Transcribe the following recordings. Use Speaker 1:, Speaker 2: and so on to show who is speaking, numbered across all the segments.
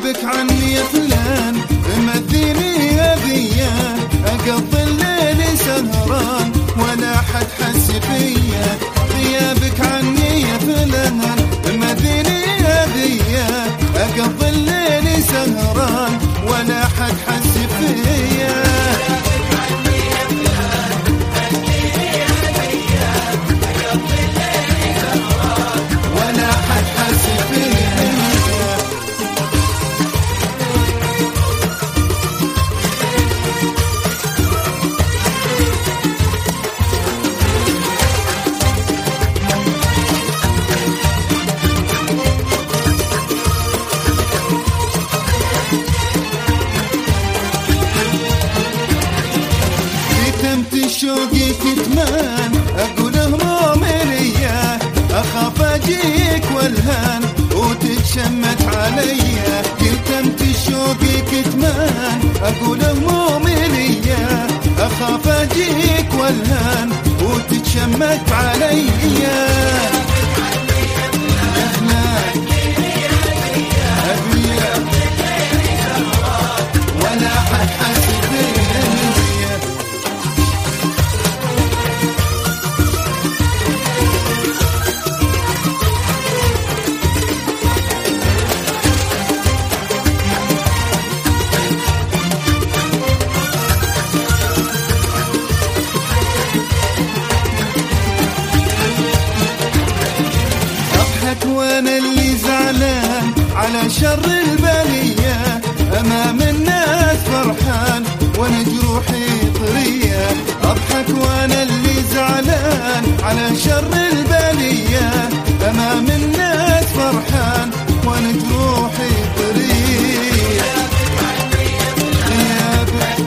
Speaker 1: غيابك عني يا فلان مديني يا ذيا اقضي الليل سهران ولا حد حس فيا غيابك عني يا فلان مديني يا ذيا اقضي الليل سهران ولا حد حس فيا ولا حد حس فيا كتمت شوقي كتمان اقول همومي ليا اخاف اجيك والهان وتتشمت عليا كتمت شوقي كتمان اقول همومي ليا اخاف اجيك والهان وتتشمت عليا يا فلان أبيك ولا حد حس فيا اضحك وانا اللي زعلان على شر البلية امام الناس فرحان وانا جروحي طرية اضحك وانا اللي زعلان على شر البلية امام الناس فرحان وانا جروحي طرية غيابك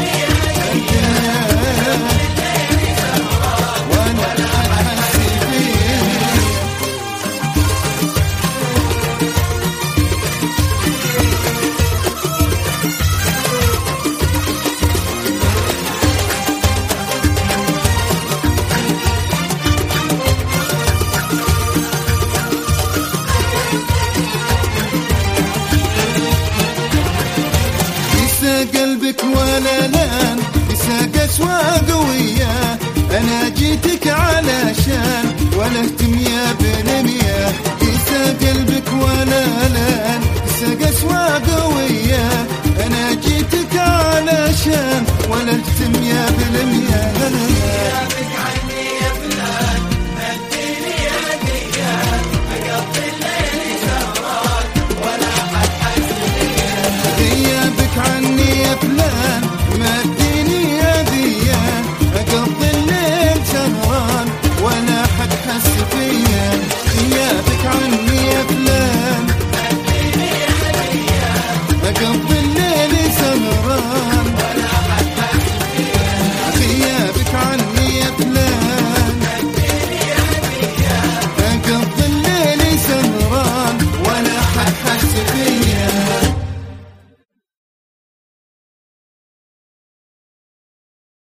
Speaker 1: وانا حاسس فيك يسا قلبك ولا لان يسا قسوة قوية أنا جيتك علشان ولا اهتم يا بنمية يسا قلبك ولا لان يسا قسوة قوية أنا جيتك علشان